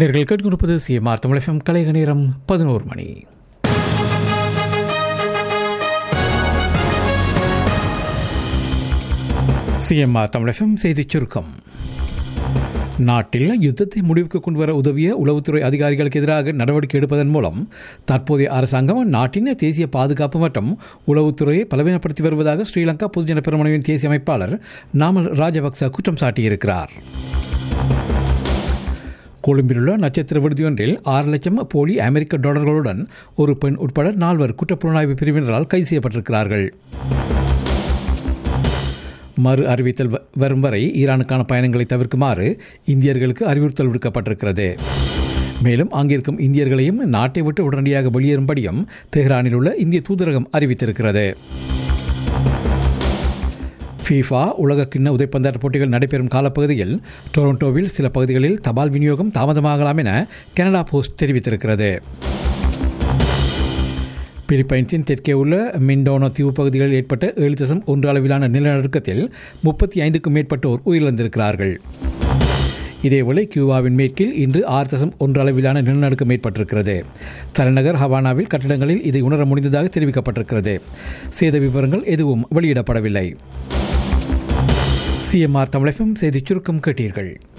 நேர்கள் கேட்டுக்கொண்டிருப்பது சிஎம்ஆர் தமிழகம் கலைக நேரம் பதினோரு மணி சிஎம்ஆர் தமிழகம் செய்திச் சுருக்கம் நாட்டில் யுத்தத்தை முடிவுக்கு கொண்டுவர உதவிய உளவுத்துறை அதிகாரிகளுக்கு எதிராக நடவடிக்கை எடுப்பதன் மூலம் தற்போதைய அரசாங்கம் நாட்டின் தேசிய பாதுகாப்பு மற்றும் உளவுத்துறையை பலவீனப்படுத்தி வருவதாக ஸ்ரீலங்கா பொதுஜன பெருமனையின் தேசிய அமைப்பாளர் நாமல் ராஜபக்ச குற்றம் சாட்டியிருக்கிறார் கொழும்பிலுள்ள நட்சத்திர விடுதியொன்றில் ஆறு லட்சம் போலி அமெரிக்க டாலர்களுடன் ஒரு பெண் உட்பட நால்வர் குற்றப்புலனாய்வு பிரிவினரால் கைது செய்யப்பட்டிருக்கிறார்கள் மறு அறிவித்தல் வ- வரும் வரை ஈரானுக்கான பயணங்களை தவிர்க்குமாறு இந்தியர்களுக்கு அறிவுறுத்தல் விடுக்கப்பட்டிருக்கிறது மேலும் அங்கிருக்கும் இந்தியர்களையும் நாட்டை விட்டு உடனடியாக வெளியேறும்படியும் தெஹ்ரானில் உள்ள இந்திய தூதரகம் அறிவித்திருக்கிறது ஃபீஃபா உலக கிண்ண உதைப்பந்தாட்ட போட்டிகள் நடைபெறும் காலப்பகுதியில் டொரண்டோவில் சில பகுதிகளில் தபால் விநியோகம் தாமதமாகலாம் என கனடா போஸ்ட் தெரிவித்திருக்கிறது பிலிப்பைன்ஸின் தெற்கே உள்ள மிண்டோனோ தீவு பகுதிகளில் ஏற்பட்ட ஏழு தசம் ஒன்று அளவிலான நிலநடுக்கத்தில் முப்பத்தி ஐந்துக்கும் மேற்பட்டோர் உயிரிழந்திருக்கிறார்கள் இதேவேளை கியூபாவின் மேற்கில் இன்று ஆறு தசம் ஒன்று அளவிலான நிலநடுக்கம் ஏற்பட்டிருக்கிறது தலைநகர் ஹவானாவில் கட்டிடங்களில் இதை உணர முடிந்ததாக தெரிவிக்கப்பட்டிருக்கிறது சேத விவரங்கள் எதுவும் வெளியிடப்படவில்லை சிஎம்ஆர் தமிழகம் செய்திச் சுருக்கம் கேட்டீர்கள்